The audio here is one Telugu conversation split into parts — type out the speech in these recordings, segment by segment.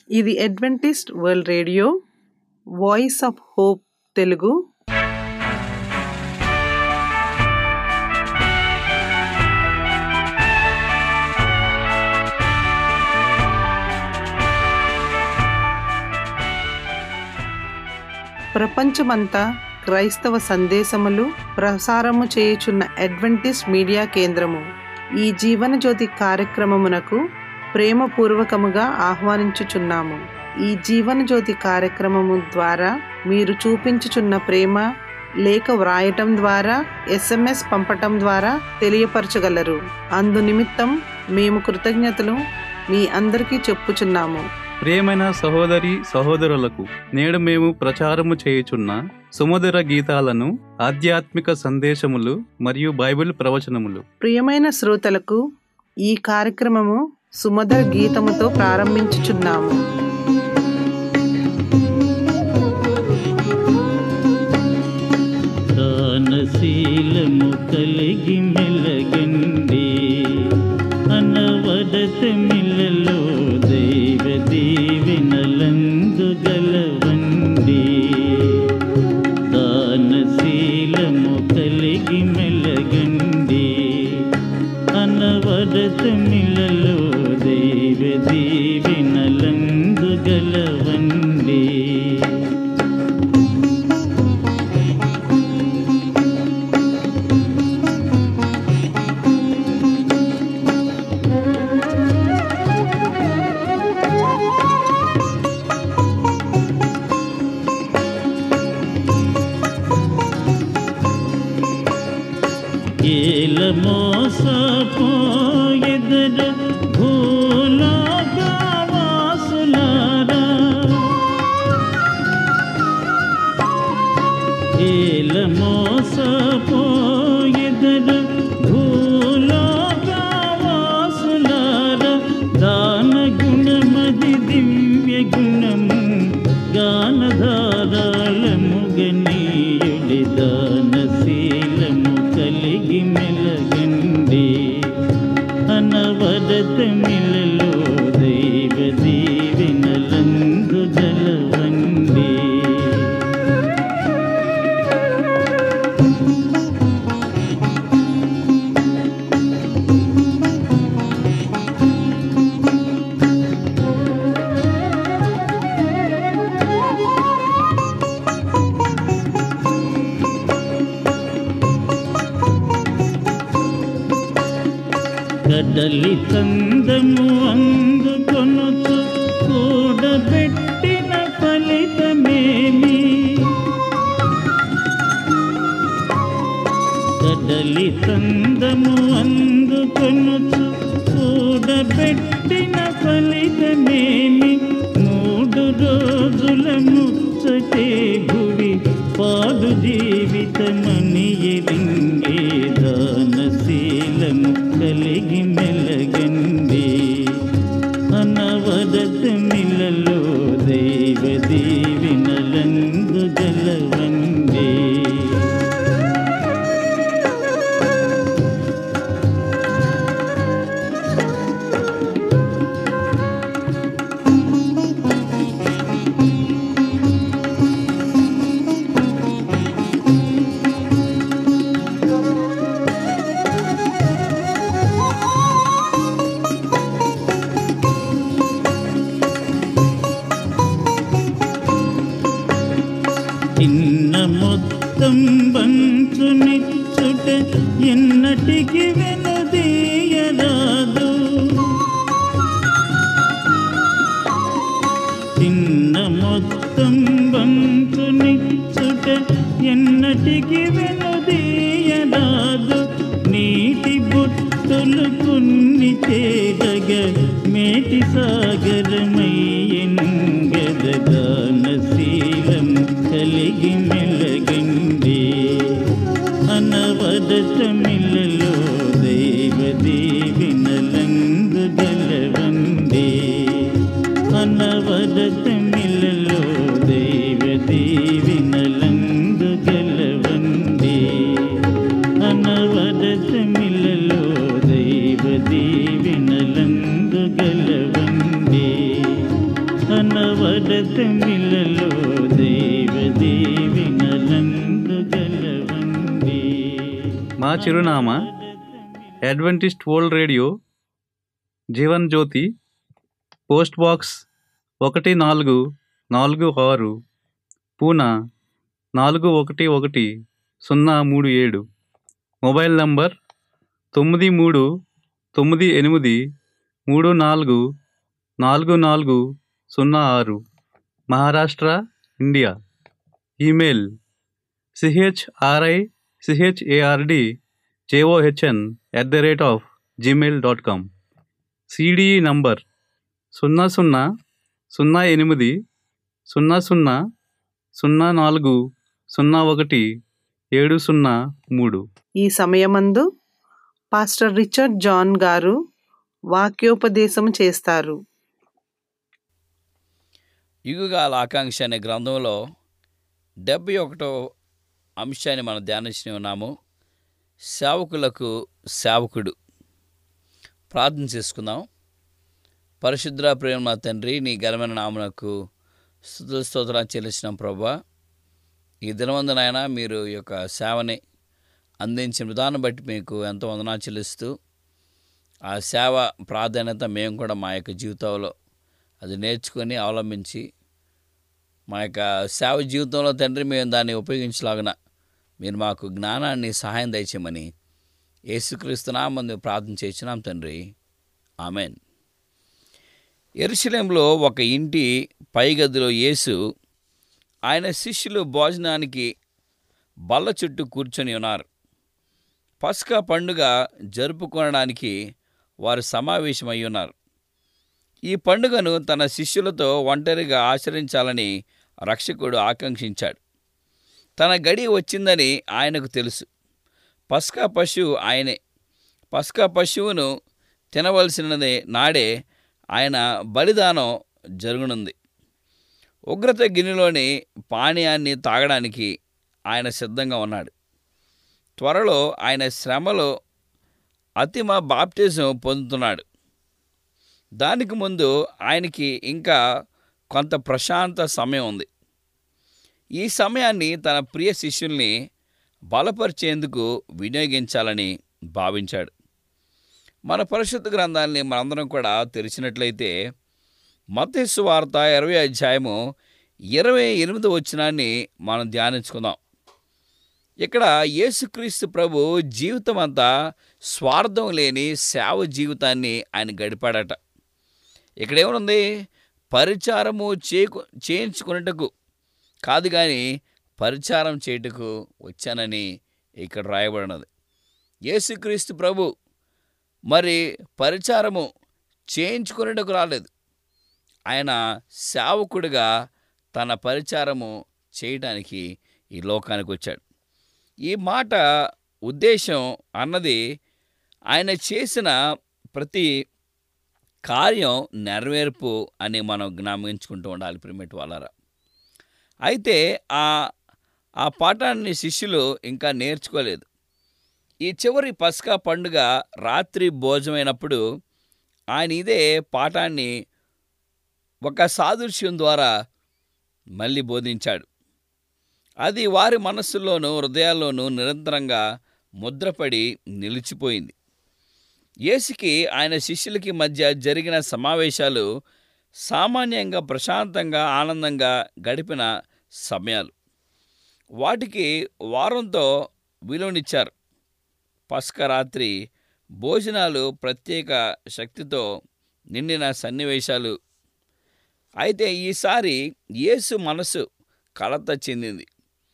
ఇది Adventist World Radio Voice of Hope Telugu ప్రపంచమంతా క్రైస్తవ సందేశములు ప్రసారము చేయుచున్న అడ్వెంటిస్ట్ మీడియా కేంద్రము ఈ జీవన జ్యోతి కార్యక్రమమునకు ప్రేమపూర్వకముగా ఆహ్వానించుచున్నాము ఈ జీవన జ్యోతి కార్యక్రమము ద్వారా మీరు చూపించుచున్న ప్రేమ లేఖ వ్రాయటం ద్వారా ఎస్ఎంఎస్ పంపటం ద్వారా తెలియపరచగలరు అందు నిమిత్తం మేము కృతజ్ఞతలు మీ అందరికీ చెప్పుచున్నాము ప్రియమైన సహోదరి సహోదరులకు నేడు మేము ప్రచారము చేయుచున్న సుమధుర గీతాలను ఆధ్యాత్మిక సందేశములు మరియు బైబిల్ ప్రవచనములు ప్రియమైన శ్రోతలకు ఈ కార్యక్రమము సుమధుర గీతముతో ప్రారంభించుచున్నాము దానశీలము కలిగి మెలగండి అనవడత మిలలో దైవ దీవెనలందు గలవండి దానశీలము కలిగి మెలగండి అనవడత మిలలో దైవ దీవెనలందు గలవండి ఏల మోసపోయెదరు భూలోకవాసులారా ఏల మోసపోయెదరు భూలోకవాసులారా దాన గుణమది దివ్య గుణము గానధారాళము గనీయుడి దానశీలము కలిగి మెలగండి అనవరత మిలలో దైవ దీవెనలందు జలవండి కడలి కందము అందుకొనుచు కూడబెట్టిన ఫలితమేమి కడలి కందము అందుకొనుచు కూడబెట్టిన ఫలితమేమి మూడు రోజుల ముచ్చటే భువి పాడు జీవితమని ఎరింగే దానశీలము కలిగి మెలగండి అనవరత మిలలో దైవ దీవినలందు గలవండి చిన్న మొత్తం బంచునిచ్చుట ఎన్నటికి వెనుదీయరాదు చిన్న మొత్తం బంచునిచ్చుట ఎన్నటికి వెనుదీయరాదు నీటి బొట్టులు కొన్ని తేడగ మేటి సాగరమయ్యంగదానశీలం కలిగి మెలగండి అనవదత మిలలో దైవ దీవినలందు గలవండి అనవదత మిలలో దైవ దీవినలందు గలవండి అనవదత మిలలో దైవ దీవినలందు గలవండి అనవరతమిలలో దైవ దీవినలందు గలవండి మా చిరునామా Adventist World Radio Jeevan Jyothi post box ఒకటి నాలుగు నాలుగు ఆరు పూనా నాలుగు ఒకటి ఒకటి సున్నా మూడు ఏడు మొబైల్ నంబర్ తొమ్మిది మూడు తొమ్మిది ఎనిమిది మూడు నాలుగు నాలుగు నాలుగు సున్నా ఆరు Maharashtra India email CHRI CHARD JOHN at the rate of Gmail dot com CDE number సున్నా సున్నా సున్నా ఎనిమిది సున్నా సున్నా సున్నా నాలుగు సున్నా ఒకటి ఏడు సున్నా మూడు ఈ సమయమందు పాస్టర్ రిచర్డ్ జాన్ గారు వాక్యోపదేశం చేస్తారు యుగగాల ఆకాంక్ష అనే గ్రంథంలో డెబ్బై ఒకటో అంశాన్ని మనం ధ్యానించి ఉన్నాము సేవకులకు సేవకుడు ప్రార్థన చేసుకుందాం పరిశుద్ర ప్రేమ నా తండ్రి నీ ఘనమైన నామునకు స్థుతుల స్తోత్రాలు చెల్లించిన ప్రభా ఈ దినవందనైనా మీరు ఈ యొక్క సేవని అందించిన విధానం బట్టి మీకు ఎంతో వందనాలు చెల్లిస్తూ ఆ సేవ ప్రాధాన్యత మేము కూడా మా యొక్క జీవితంలో అది నేర్చుకొని అవలంబించి మా యొక్క సేవ జీవితంలో తండ్రి మేము దాన్ని ఉపయోగించలాగిన మీరు మాకు జ్ఞానాన్ని సహాయం దయచేయమని యేసుక్రీస్తునామందు ప్రార్థన చేసినాం తండ్రి ఆమెన్ ఎరుశలేంలో ఒక ఇంటి పైగదిలో యేసు ఆయన శిష్యులు భోజనానికి బల్ల చుట్టూ కూర్చొని ఉన్నారు పస్కా పండుగ జరుపుకోవడానికి వారు సమావేశమై ఉన్నారు ఈ పండుగను తన శిష్యులతో ఒంటరిగా ఆచరించాలని రక్షకుడు ఆకాంక్షించాడు తన గడి వచ్చిందని ఆయనకు తెలుసు పస్కా పశువు ఆయనే పస్కా పశువును తినవలసినది నాడే ఆయన బలిదానం జరుగునుంది ఉగ్రత గిన్నెలోని పానీయాన్ని తాగడానికి ఆయన సిద్ధంగా ఉన్నాడు త్వరలో ఆయన శ్రమలో అతిమ బాప్టిజం పొందుతున్నాడు దానికి ముందు ఆయనకి ఇంకా కొంత ప్రశాంత సమయం ఉంది ఈ సమయాన్ని తన ప్రియ శిష్యుల్ని బలపరిచేందుకు వినియోగించాలని భావించాడు మన పరిశుద్ధ గ్రంథాన్ని మనందరం కూడా తెరిచినట్లయితే మతేసు వార్త ఇరవై అధ్యాయము ఇరవై ఎనిమిది వచ్చినాన్ని మనం ధ్యానించుకుందాం ఇక్కడ యేసుక్రీస్తు ప్రభు జీవితం అంతా స్వార్థం లేని సేవ జీవితాన్ని ఆయన గడిపాడట ఇక్కడ ఏమనుంది పరిచారము చేకు చేయించుకున్నటకు కాదు కానీ పరిచారం చేయుటకు వచ్చానని ఇక్కడ రాయబడినది యేసుక్రీస్తు ప్రభు మరి పరిచారము చేయించుకునేటకు రాలేదు ఆయన సేవకుడిగా తన పరిచారము చేయడానికి ఈ లోకానికి వచ్చాడు ఈ మాట ఉద్దేశం అన్నది ఆయన చేసిన ప్రతి కార్యం నెరవేర్పు అని మనం జ్ఞాపించుకుంటూ ఉండాలి ప్రిమిట్ వాళ్ళరా అయితే ఆ ఆ పాఠాన్ని శిష్యులు ఇంకా నేర్చుకోలేదు ఈ చివరి పస్కా పండుగ రాత్రి భోజమైనప్పుడు ఆయన ఇదే పాఠాన్ని ఒక సాదృశ్యం ద్వారా మళ్ళీ బోధించాడు అది వారి మనస్సుల్లోనూ హృదయాల్లోనూ నిరంతరంగా ముద్రపడి నిలిచిపోయింది యేసుకి ఆయన శిష్యులకి మధ్య జరిగిన సమావేశాలు సామాన్యంగా ప్రశాంతంగా ఆనందంగా గడిపిన సమయాలు వాటికి వారంతో విలువనిచ్చారు పస్క రాత్రి భోజనాలు ప్రత్యేక శక్తితో నిండిన సన్నివేశాలు అయితే ఈసారి యేసు మనసు కలత చెందింది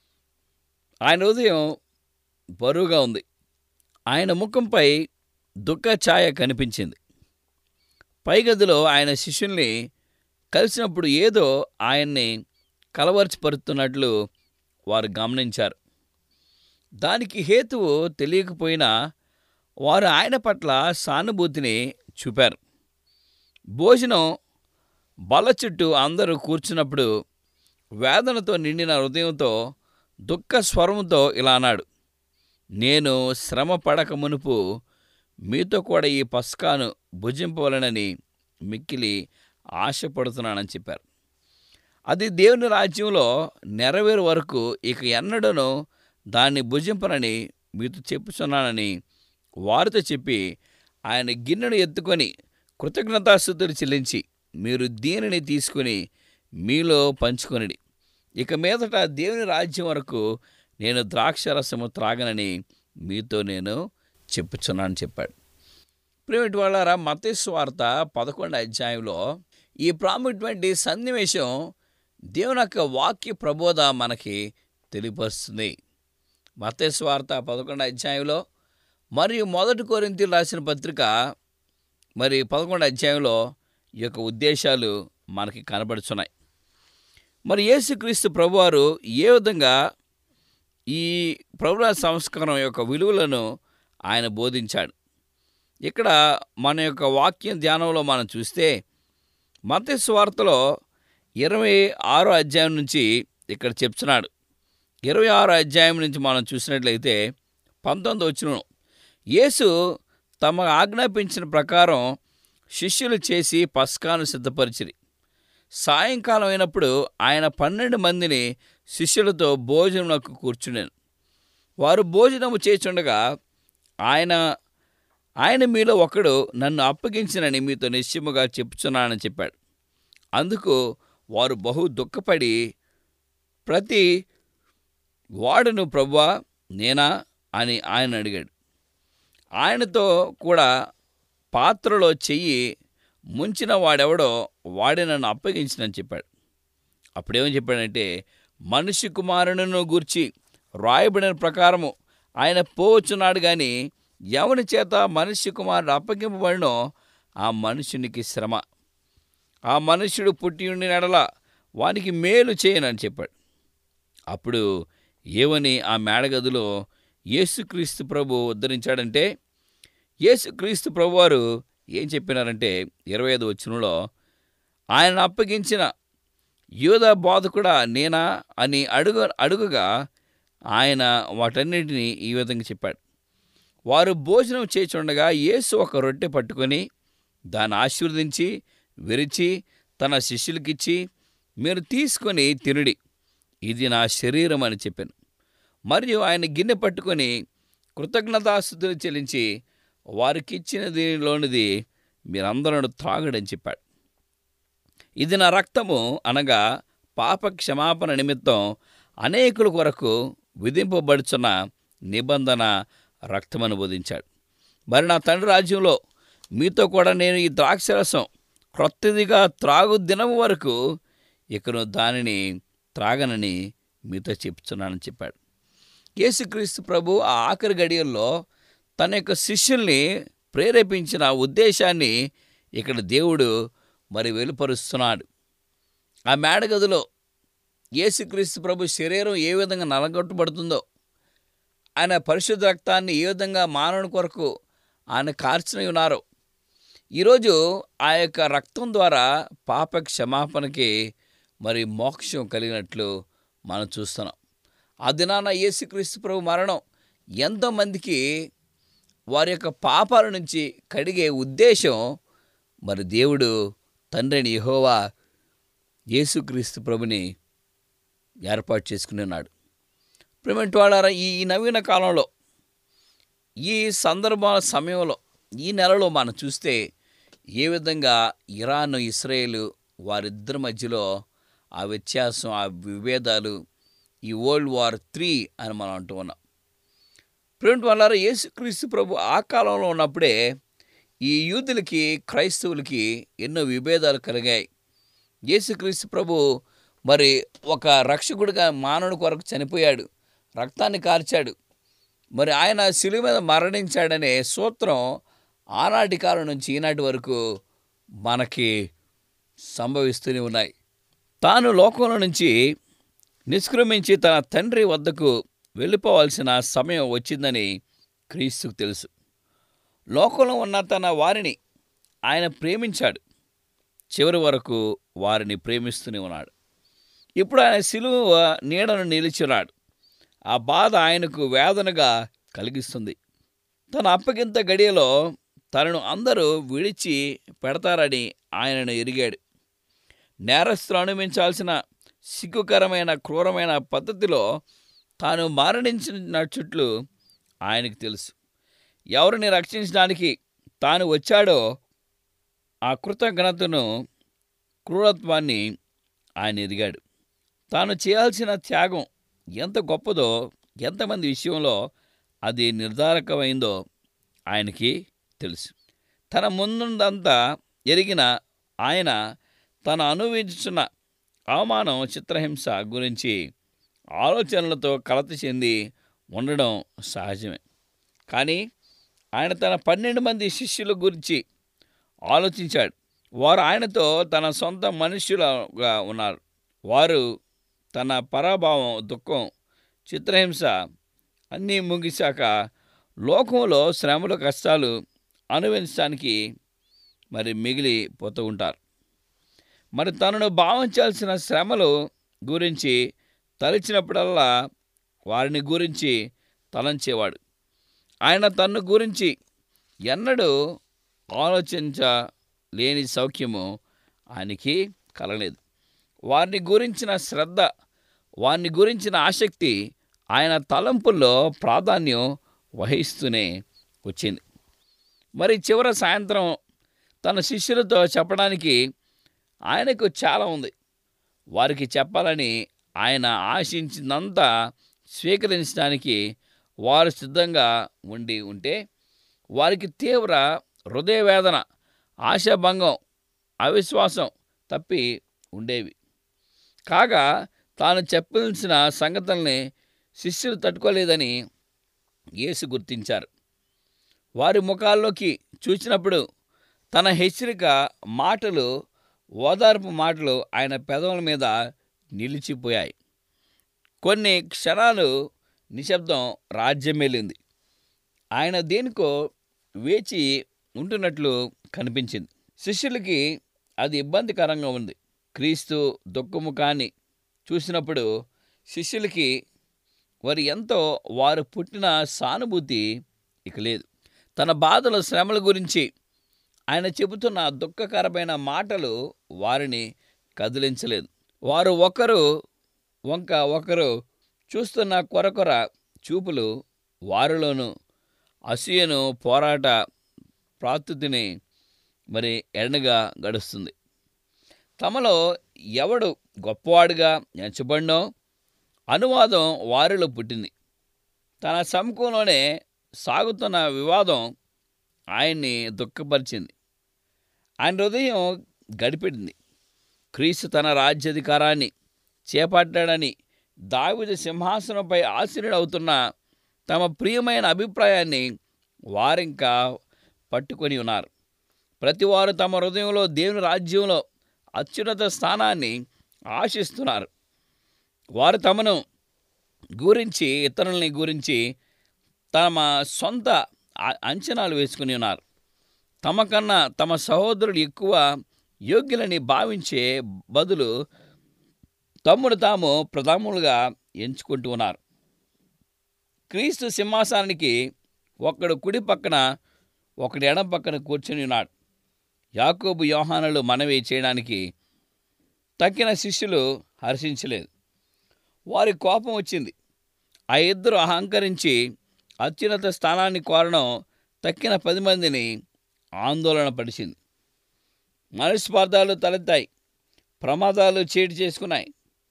ఆయన ఉదయం బరువుగా ఉంది ఆయన ముఖంపై దుఃఖ ఛాయ కనిపించింది పైగదిలో ఆయన శిష్యుల్ని కలిసినప్పుడు ఏదో ఆయన్ని కలవర్చిపరుస్తున్నట్లు వారు గమనించారు దానికి హేతువు తెలియకపోయినా వారు ఆయన పట్ల సానుభూతిని చూపారు భోజనం బల్ల చుట్టూ అందరూ కూర్చున్నప్పుడు వేదనతో నిండిన హృదయంతో దుఃఖ స్వరంతో ఇలా అన్నాడు నేను శ్రమ పడక మునుపు మీతో కూడా ఈ పస్కాను భుజింపవలనని మిక్కిలి ఆశపడుతున్నానని చెప్పారు అది దేవుని రాజ్యంలో నెరవేరు వరకు ఇక ఎన్నడను దాన్ని భుజింపనని మీతో చెప్పుచున్నానని వారితో చెప్పి ఆయన గిన్నెను ఎత్తుకొని కృతజ్ఞతాస్థుతులు చెల్లించి మీరు దీనిని తీసుకుని మీలో పంచుకొనిడి ఇక మీదట దేవుని రాజ్యం వరకు నేను ద్రాక్షరసము త్రాగనని మీతో నేను చెప్పుచున్నాను చెప్పాడు ప్రేమిటి వాళ్ళారా మతేశ్వార్త పదకొండు అధ్యాయంలో ఈ ప్రాముఖ్యమైన సన్నివేశం దేవుని యొక్క వాక్య ప్రబోధ మనకి తెలియపరుస్తుంది మతేశ్వార్త పదకొండు అధ్యాయంలో మరియు మొదటి కోరింతలు రాసిన పత్రిక మరి పదకొండు అధ్యాయంలో ఈ యొక్క ఉద్దేశాలు మనకి కనబడుచున్నాయి మరి యేసుక్రీస్తు ప్రభువారు ఏ విధంగా ఈ ప్రభుల సంస్కారం యొక్క విలువలను ఆయన బోధించాడు ఇక్కడ మన యొక్క వాక్యం ధ్యానంలో మనం చూస్తే మత స్వార్థలో ఇరవై ఆరో అధ్యాయం నుంచి ఇక్కడ చెప్తున్నాడు ఇరవై ఆరో అధ్యాయం నుంచి మనం చూసినట్లయితే పంతొమ్మిది వచ్చిన యేసు తమ ఆజ్ఞాపించిన ప్రకారం శిష్యులు చేసి పస్కాను సిద్ధపరిచిరి సాయంకాలం అయినప్పుడు ఆయన పన్నెండు మందిని శిష్యులతో భోజనములకు కూర్చున్నాను వారు భోజనము చేచుండగా ఆయన ఆయన మీలో ఒకడు నన్ను అప్పగించినని మీతో నిశ్చయముగా చెప్పుచున్నానని చెప్పాడు అందుకు వారు బహు దుఃఖపడి ప్రతి వాడును ప్రభువా నేనా అని ఆయన అడిగాడు ఆయనతో కూడా పాత్రలో చెయ్యి ముంచిన వాడెవడో వాడే నన్ను అప్పగించినని చెప్పాడు అప్పుడేమని చెప్పాడంటే మనిషి కుమారులను గూర్చి రాయబడిన ప్రకారము ఆయన పోవచ్చున్నాడు కానీ ఎవని చేత మనిషి కుమారుడు అప్పగింపబడినో ఆ మనుషునికి శ్రమ ఆ మనుష్యుడు పుట్టి ఉండి నడల వానికి మేలు చేయనని చెప్పాడు అప్పుడు ఏవని ఆ మేడగదిలో యేసుక్రీస్తు ప్రభు ఉద్ధరించాడంటే యేసుక్రీస్తు ప్రభు వారు ఏం చెప్పినారంటే ఇరవై ఐదు వచనంలో ఆయన అప్పగించిన యూద బోధకుడా నేనా అని అడుగు అడుగుగా ఆయన వాటన్నిటిని ఈ విధంగా చెప్పాడు వారు భోజనం చేచుండగా యేసు ఒక రొట్టె పట్టుకొని దాన్ని ఆశీర్వదించి విరిచి తన శిష్యులకిచ్చి మీరు తీసుకొని తినుడి ఇది నా శరీరం అని చెప్పాను మరియు ఆయన గిన్నె పట్టుకొని కృతజ్ఞతాస్థుతులు చెల్లించి వారికిచ్చిన దీనిలోనిది మీరందరూ త్రాగడని చెప్పాడు ఇది నా రక్తము అనగా పాప క్షమాపణ నిమిత్తం అనేకుల కొరకు విధింపబడుచున్న నిబంధన రక్తమని బోధించాడు మరి నా తండ్రి రాజ్యంలో మీతో కూడా నేను ఈ ద్రాక్షరసం క్రొత్తదిగా త్రాగు దినం వరకు ఇకను దానిని త్రాగనని మీతో చెప్తున్నానని చెప్పాడు యేసుక్రీస్తు ప్రభు ఆ ఆఖరి గడియల్లో తన యొక్క శిష్యుల్ని ప్రేరేపించిన ఉద్దేశాన్ని ఇక్కడ దేవుడు మరి వెలుపరుస్తున్నాడు ఆ మేడగదిలో యేసుక్రీస్తు ప్రభు శరీరం ఏ విధంగా నలగొట్టబడుతుందో ఆయన పరిశుద్ధ రక్తాన్ని ఏ విధంగా మానవుని కొరకు ఆయన కార్చిన ఉన్నారో ఈరోజు ఆ యొక్క రక్తం ద్వారా పాప క్షమాపణకి మరి మోక్షం కలిగినట్లు మనం చూస్తున్నాం ఆ దినాన యేసుక్రీస్తు ప్రభు మరణం ఎంతోమందికి వారి యొక్క పాపాల నుంచి కడిగే ఉద్దేశం మరి దేవుడు తండ్రిని యెహోవా యేసుక్రీస్తు ప్రభుని ఏర్పాటు చేసుకుని ఉన్నాడు ప్రేమంటి వాళ్ళారా ఈ ఈ నవీన కాలంలో ఈ సందర్భ సమయంలో ఈ నెలలో మనం చూస్తే ఏ విధంగా ఇరాన్ ఇస్రాయేల్ వారిద్దరి మధ్యలో ఆ వ్యత్యాసం ఆ విభేదాలు ఈ వరల్డ్ వార్ త్రీ అని మనం అంటూ ఉన్నాం ప్రేమిటి వాళ్ళారా యేసుక్రీస్తు ప్రభు ఆ కాలంలో ఉన్నప్పుడే ఈ యూదులకి క్రైస్తవులకి ఎన్నో విభేదాలు కలిగాయి యేసుక్రీస్తు ప్రభు మరి ఒక రక్షకుడిగా మానవుడి కొరకు చనిపోయాడు రక్తాన్ని కార్చాడు మరి ఆయన శిలువ మీద మరణించాడనే సూత్రం ఆనాటి కాలం నుంచి ఈనాటి వరకు మనకి సంభవిస్తూనే ఉన్నాయి తాను లోకంలో నుంచి నిష్క్రమించి తన తండ్రి వద్దకు వెళ్ళిపోవాల్సిన సమయం వచ్చిందని క్రీస్తుకు తెలుసు లోకంలో ఉన్న తన వారిని ఆయన ప్రేమించాడు చివరి వరకు వారిని ప్రేమిస్తూనే ఉన్నాడు ఇప్పుడు ఆయన సిలువ నీడను నిలిచినాడు ఆ బాధ ఆయనకు వేదనగా కలిగిస్తుంది తన అప్పగింత గడియలో తనను అందరూ విడిచి పెడతారని ఆయనను ఎరిగాడు నేరస్తులు అనుభవించాల్సిన సిగ్గుకరమైన క్రూరమైన పద్ధతిలో తాను మరణించిన చుట్లు ఆయనకు తెలుసు ఎవరిని రక్షించడానికి తాను వచ్చాడో ఆ కృతజ్ఞతను క్రూరత్వాన్ని ఆయన ఎదిగాడు తాను చేయాల్సిన త్యాగం ఎంత గొప్పదో ఎంతమంది విషయంలో అది నిర్ధారకమైందో ఆయనకి తెలుసు తన ముందుందంతా ఎరిగిన ఆయన తను అనుభవించున్న అవమానం చిత్రహింస గురించి ఆలోచనలతో కలత చెంది ఉండడం సహజమే కానీ ఆయన తన పన్నెండు మంది శిష్యుల గురించి ఆలోచించాడు వారు ఆయనతో తన సొంత మనుష్యులుగా ఉన్నారు వారు తన పరాభావం దుఃఖం చిత్రహింస అన్నీ ముగిశాక లోకంలో శ్రమలు కష్టాలు అనుభవించడానికి మరి మిగిలిపోతూ ఉంటారు మరి తనను భావించాల్సిన శ్రమలు గురించి తలిచినప్పుడల్లా వారిని గురించి తలంచేవాడు ఆయన తన్ను గురించి ఎన్నడూ ఆలోచించలేని సౌఖ్యము ఆయనకి కలలేదు వారిని గురించిన శ్రద్ధ వారిని గురించిన ఆసక్తి ఆయన తలంపుల్లో ప్రాధాన్యం వహిస్తూనే వచ్చింది మరి చివరి సాయంత్రం తన శిష్యులతో చెప్పడానికి ఆయనకు చాలా ఉంది వారికి చెప్పాలని ఆయన ఆశించినంతా స్వీకరించడానికి వారు సిద్ధంగా ఉండి ఉంటే వారికి తీవ్ర హృదయవేదన ఆశాభంగం అవిశ్వాసం తప్పి ఉండేవి కాగా తాను చెప్పాల్సిన సంగతుల్ని శిష్యులు తట్టుకోలేదని యేసు గుర్తించారు వారి ముఖాల్లోకి చూసినప్పుడు తన హెచ్చరిక మాటలు ఓదార్పు మాటలు ఆయన పెదవుల మీద నిలిచిపోయాయి కొన్ని క్షణాలు నిశ్శబ్దం రాజ్యమేలింది ఆయన దేనికో వేచి ఉంటున్నట్లు కనిపించింది శిష్యులకి అది ఇబ్బందికరంగా ఉంది క్రీస్తు దుఃఖముఖాన్ని చూసినప్పుడు శిష్యులకి వారి ఎంతో వారు పుట్టిన సానుభూతి ఇక లేదు తన బాధల శ్రమల గురించి ఆయన చెబుతున్న దుఃఖకరమైన మాటలు వారిని కదిలించలేదు వారు ఒకరు వంక ఒకరు చూస్తున్న కొరకొర చూపులు వారిలోను అసూయను పోరాట ప్రాతుతిని మరి ఎడనగా గడుస్తుంది తమలో ఎవడు గొప్పవాడుగా ఎంచబడినో అనువాదం వారిలో పుట్టింది తన సముఖంలోనే సాగుతున్న వివాదం ఆయన్ని దుఃఖపరిచింది ఆయన హృదయం గడిపెట్టింది క్రీస్తు తన రాజ్యాధికారాన్ని చేపట్టాడని దావిద సింహాసనంపై ఆశీనుడవుతున్న తమ ప్రియమైన అభిప్రాయాన్ని వారింకా పట్టుకొని ఉన్నారు ప్రతివారు తమ హృదయంలో దేవుని రాజ్యంలో అత్యున్నత స్థానాన్ని ఆశిస్తున్నారు వారు తమను గురించి ఇతరులని గురించి తమ సొంత ఆ- అంచనాలు వేసుకుని ఉన్నారు తమ కన్నా తమ సహోదరులు ఎక్కువ యోగ్యులని భావించే బదులు తమ్ముడు తాము ప్రధానులుగా ఎంచుకుంటూ ఉన్నారు క్రీస్తు సింహాసనానికి ఒకడు కుడి పక్కన ఒకడు ఎడం పక్కన కూర్చుని ఉన్నాడు యాకోబు యోహానులు మనవి చేయడానికి తక్కిన శిష్యులు హర్షించలేదు వారి కోపం వచ్చింది ఆ ఇద్దరు అహంకరించి అత్యున్నత స్థానాన్ని కోరడం తక్కిన పది మందిని ఆందోళన పడిచింది మనస్పార్థాలు తలెత్తాయి ప్రమాదాలు చేటు చేసుకున్నాయి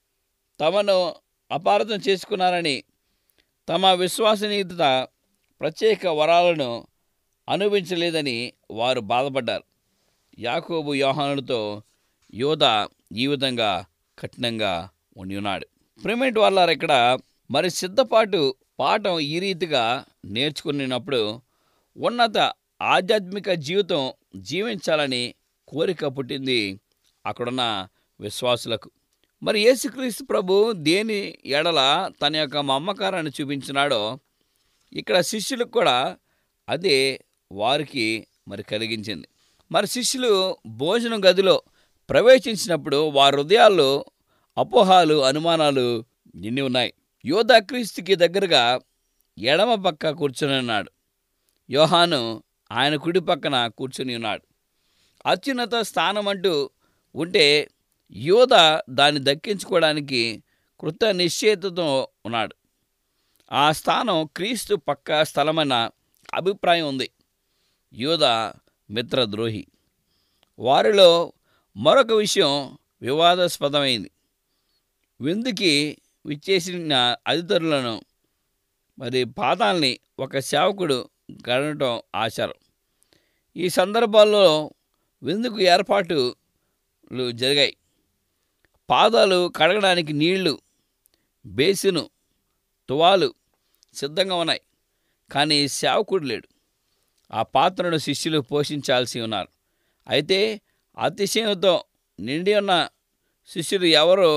తమను అపార్థం చేసుకున్నారని తమ విశ్వసనీయత ప్రత్యేక వరాలను అనుభవించలేదని వారు బాధపడ్డారు యాకోబు యోహానులతో యోధ ఈ విధంగా కఠినంగా ఉండి ఉన్నాడు ప్రిమేట్ వాళ్ళారు ఇక్కడ మరి సిద్ధపాటు పాఠం ఈ రీతిగా నేర్చుకున్నప్పుడు ఉన్నత ఆధ్యాత్మిక జీవితం జీవించాలని కోరిక పుట్టింది అక్కడున్న విశ్వాసులకు మరి యేసుక్రీస్తు ప్రభు దేని ఎడల తన యొక్క మమ్మకారాన్ని చూపించినాడో ఇక్కడ శిష్యులకు కూడా అదే వారికి మరి కలిగించింది మరి శిష్యులు భోజనం గదిలో ప్రవేశించినప్పుడు వారి హృదయాల్లో అపోహాలు అనుమానాలు నిండి ఉన్నాయి యోధా క్రీస్తుకి దగ్గరగా ఎడమ పక్క కూర్చొని ఉన్నాడు యోహాను ఆయన కుడి పక్కన కూర్చుని ఉన్నాడు అత్యున్నత స్థానం అంటూ ఉంటే యోధ దాన్ని దక్కించుకోవడానికి కృత నిశ్చయితతో ఉన్నాడు ఆ స్థానం క్రీస్తు పక్క స్థలమైన అభిప్రాయం ఉంది యూద మిత్రద్రోహి వారిలో మరొక విషయం వివాదాస్పదమైంది విందుకి విచ్చేసిన అతిథులను మరి పాదాల్ని ఒక సేవకుడు గడటం ఆచారం ఈ సందర్భాల్లో విందుకు ఏర్పాట్లు జరిగాయి పాదాలు కడగడానికి నీళ్లు బేసిను తువాలు సిద్ధంగా ఉన్నాయి కానీ సేవకుడు లేడు ఆ పాత్రను శిష్యులు పోషించాల్సి ఉన్నారు అయితే అతిశయంతో నిండి ఉన్న శిష్యులు ఎవరో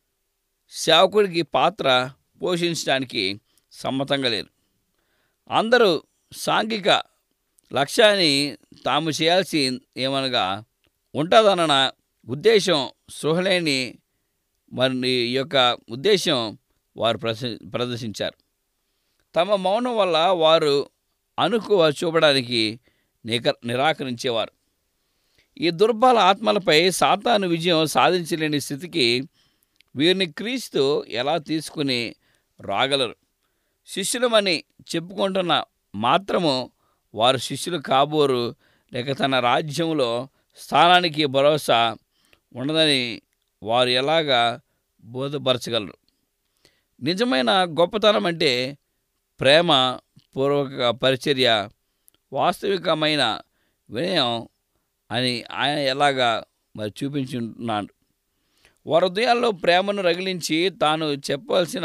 సేవకుడికి పాత్ర పోషించడానికి సమ్మతంగా లేరు అందరూ సాంఘిక లక్ష్యాన్ని తాము చేయాల్సి ఏమనగా ఉంటుందన్న ఉద్దేశం సృహలేని మరి ఈ యొక్క ఉద్దేశం వారు ప్రదర్శి ప్రదర్శించారు తమ మౌనం వల్ల వారు అనుకువ చూపడానికి నిక నిరాకరించేవారు ఈ దుర్బల ఆత్మలపై సాతాను విజయం సాధించలేని స్థితికి వీరిని క్రీస్తు ఎలా తీసుకుని రాగలరు శిష్యులమని చెప్పుకుంటున్న మాత్రము వారు శిష్యులు కాబోరు లేక తన రాజ్యంలో స్థానానికి భరోసా ఉండదని వారు ఎలాగా బోధపరచగలరు నిజమైన గొప్పతనం అంటే ప్రేమ పూర్వక పరిచర్య వాస్తవికమైన వినయం అని ఆయన ఎలాగా మరి చూపించున్నాడు వారి హృదయాల్లో ప్రేమను రగిలించి తాను చెప్పవలసిన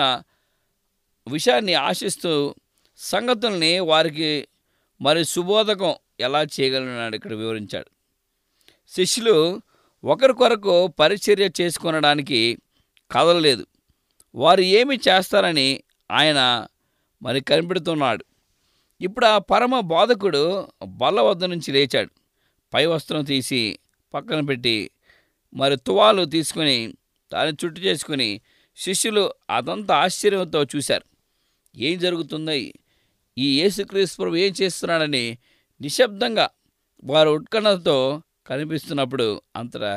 విషయాన్ని ఆశిస్తూ సంగతుల్ని వారికి మరి సుబోధకం ఎలా చేయగలనాడు ఇక్కడ వివరించాడు శిష్యులు ఒకరికొరకు పరిచర్య చేసుకొనడానికి కదలలేదు వారు ఏమి చేస్తారని ఆయన మరి కనిపెడుతున్నాడు ఇప్పుడు ఆ పరమ బోధకుడు బల్ల వద్ద నుంచి లేచాడు పై వస్త్రం తీసి పక్కన పెట్టి మరి తువాలు తీసుకొని దాన్ని చుట్టు చేసుకుని శిష్యులు అదంతా ఆశ్చర్యంతో చూశారు ఏం జరుగుతుందో ఈ యేసుక్రీస్తు ప్రభు ఏం చేస్తున్నాడని నిశ్శబ్దంగా వారు ఉత్కంఠతో కనిపిస్తున్నప్పుడు అంతటా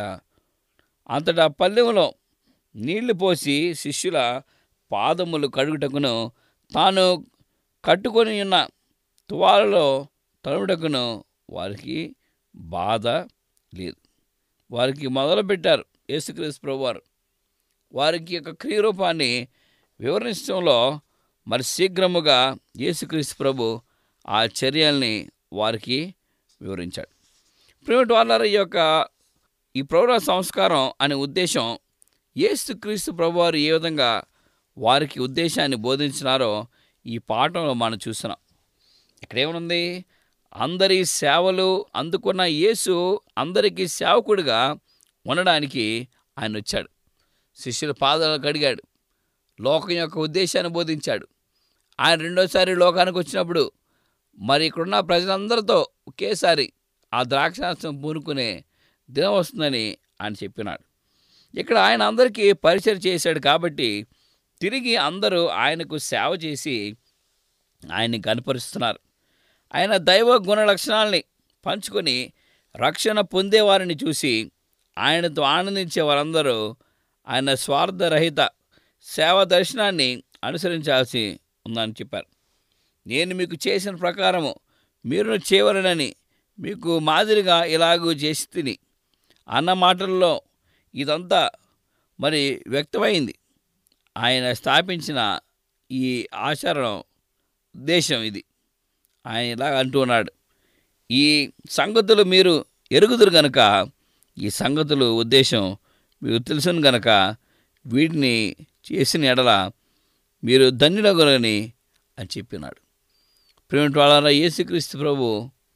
అంతటా పల్లెంలో నీళ్లు పోసి శిష్యుల పాదములు కడుగుటకును తాను కట్టుకొని ఉన్న తువాలలో తడుముటకును వారికి బాధ లేదు వారికి మొదలుపెట్టారు యేసుక్రీస్తు ప్రభు వారు వారికి యొక్క క్రియరూపాన్ని వివరించడంలో మరి శీఘ్రముగా యేసుక్రీస్తు ప్రభు ఆ చర్యల్ని వారికి వివరించాడు ప్రిమిట్ వాళ్ళ ఈ యొక్క ఈ ప్రౌఢ సంస్కారం అనే ఉద్దేశం యేసుక్రీస్తు ప్రభు వారు ఏ విధంగా వారికి ఉద్దేశాన్ని బోధించినారో ఈ పాఠంలో మనం చూస్తున్నాం ఇక్కడ ఏమనుంది అందరి సేవలు అందుకున్న యేసు అందరికీ సేవకుడిగా ఉండడానికి ఆయన వచ్చాడు శిష్యుల పాదాలు కడిగాడు లోకం యొక్క ఉద్దేశాన్ని బోధించాడు ఆయన రెండోసారి లోకానికి వచ్చినప్పుడు మరి ఇక్కడున్న ప్రజలందరితో ఒకేసారి ఆ ద్రాక్షారసం పూనుకునే దినం వస్తుందని ఆయన చెప్పినాడు ఇక్కడ ఆయన అందరికీ పరిచయం చేశాడు కాబట్టి తిరిగి అందరూ ఆయనకు సేవ చేసి ఆయన్ని కనపరుస్తున్నారు ఆయన దైవ గుణ లక్షణాలని పంచుకొని రక్షణ పొందేవారిని చూసి ఆయనతో ఆనందించే వారందరూ ఆయన స్వార్థరహిత సేవ దర్శనాన్ని అనుసరించాల్సి ఉందని చెప్పారు నేను మీకు చేసిన ప్రకారము మీరు చేయవలనని మీకు మాదిరిగా ఇలాగూ చేసి తిని అన్న మాటల్లో ఇదంతా మరి వ్యక్తమైంది ఆయన స్థాపించిన ఈ ఆచరణం ఉద్దేశం ఇది ఆయన ఇలా అంటూ ఉన్నాడు ఈ సంగతులు మీరు ఎరుగుదురు గనక ఈ సంగతులు ఉద్దేశం మీకు తెలుసును గనక వీటిని చేసిన ఎడల మీరు ధన్యులగురని అని చెప్పినాడు ప్రేమ వాళ్ళ యేసుక్రీస్తు ప్రభు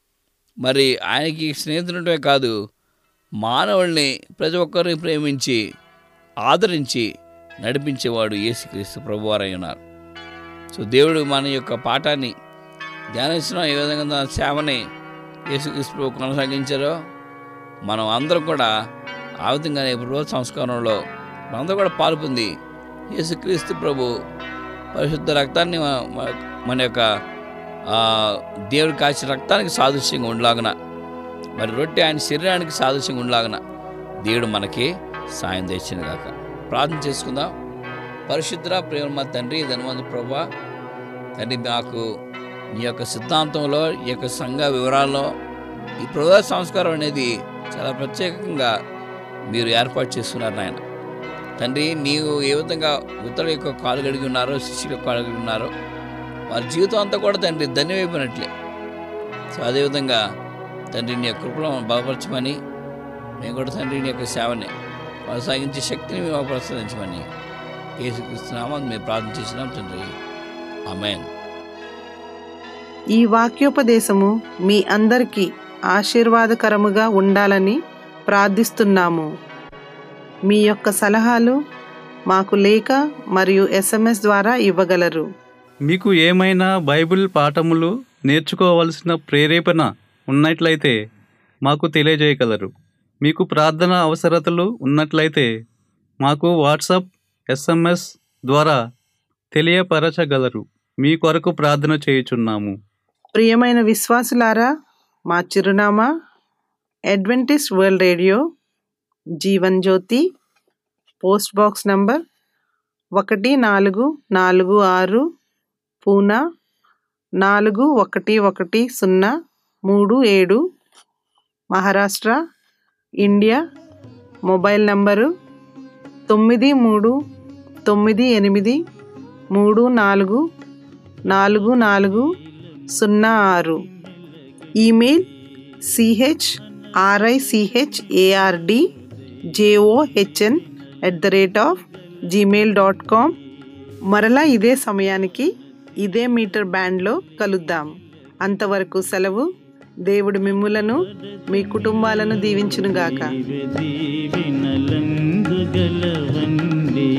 మరి ఆయనకి స్నేహితుడమే కాదు మానవుల్ని ప్రతి ఒక్కరిని ప్రేమించి ఆదరించి నడిపించేవాడు యేసుక్రీస్తు ప్రభువారై ఉన్నారు సో దేవుడు మన యొక్క పాఠాన్ని ధ్యానించడం ఏ విధంగా తన సేవని యేసుక్రీస్తు ప్రభు కొనసాగించారో మనం అందరం కూడా ఆ విధంగానే ప్రభు సంస్కారంలో మనందరం కూడా పాల్పొంది యేసుక్రీస్తు ప్రభు పరిశుద్ధ రక్తాన్ని మ- మ- మన యొక్క ఆ, దేవుడి కాచిన రక్తానికి సాదృశ్యంగా ఉండలాగన మరి రొట్టె ఆయన శరీరానికి సాదృశ్యంగా ఉండలాగన దేవుడు మనకి సాయం తెచ్చిన గాక ప్రార్థన చేసుకుందాం పరిశుద్ధ ప్రేమ తండ్రి ధనవంతు ప్రభా తండ్రి మాకు నీ యొక్క సిద్ధాంతంలో ఈ యొక్క సంఘ వివరాల్లో ఈ ప్రజా సంస్కారం అనేది చాలా ప్రత్యేకంగా మీరు ఏర్పాటు చేస్తున్నారు నాయన తండ్రి నీవు ఏ విధంగా ఇతరుల యొక్క కాలు గడిగి ఉన్నారో శిష్యుల యొక్క కాలు గడిగి ఉన్నారో వారి జీవితం అంతా కూడా తండ్రి ధన్యమైపోయినట్లే సో అదేవిధంగా తండ్రి నీ యొక్క కృపలో మమ్మల్ని బలపరచమని మేము కూడా తండ్రి నీ యొక్క సేవని కొనసాగించే శక్తిని మేము ప్రసాదించమని ఏసుక్రీస్తున్నామా మేము ప్రార్థన చేసినాం తండ్రి ఆమెన్ ఈ వాక్యోపదేశము మీ అందరికీ ఆశీర్వాదకరముగా ఉండాలని ప్రార్థిస్తున్నాము మీ యొక్క సలహాలు మాకు లేఖ మరియు ఎస్ఎంఎస్ ద్వారా ఇవ్వగలరు మీకు ఏమైనా బైబిల్ పాఠములు నేర్చుకోవలసిన ప్రేరేపణ ఉన్నట్లయితే మాకు తెలియజేయగలరు మీకు ప్రార్థన అవసరతలు ఉన్నట్లయితే మాకు వాట్సాప్ ఎస్ఎంఎస్ ద్వారా తెలియపరచగలరు మీ కొరకు ప్రార్థన చేయుచున్నాము ప్రియమైన విశ్వాసులారా మా చిరునామా Adventist World Radio Jeevan Jyothi post box number ఒకటి నాలుగు నాలుగు ఆరు పూనా నాలుగు ఒకటి ఒకటి సున్నా మూడు ఏడు మహారాష్ట్ర ఇండియా మొబైల్ నంబరు తొమ్మిది మూడు తొమ్మిది ఎనిమిది మూడు నాలుగు నాలుగు నాలుగు సున్నా ఆరు email CH RICH ARD JOHN at the rate of Gmail dot com మరలా ఇదే సమయానికి ఇదే మీటర్ బ్యాండ్లో కలుద్దాం అంతవరకు సెలవు దేవుడు మిమ్ములను మీ కుటుంబాలను దీవించునుగాక దీవినలందు గలవండి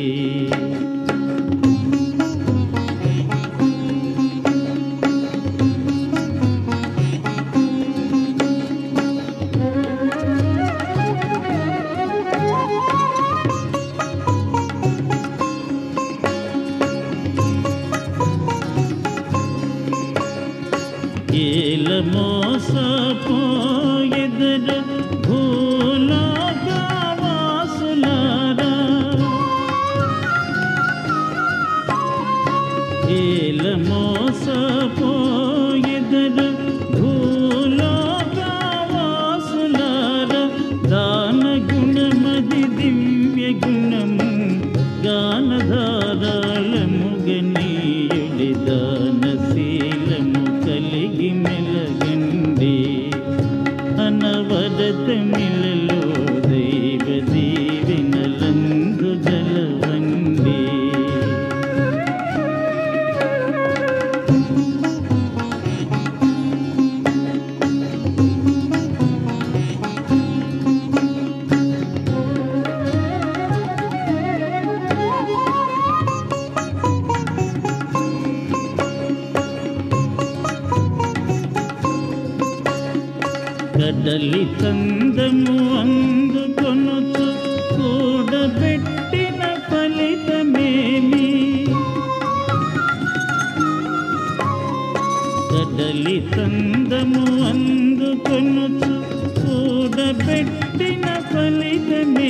ఏల మోసపోయెదరు భూలోకవాసులారా ఏల మోసపోయెదరు భూలోకవాసులారా దాన గుణమది దివ్య గుణము గానధారాళము గనీయుడి దానశీలము కలిగి మెలగండి అనవరతమిలలో దైవ దీవెనలందు జలవండి కదలి కందము అందుకొనుచు కూడబెట్టిన ఫలితమేమి కదలి కందము అందుకొనుచు కూడబెట్టిన ఫలితమేమి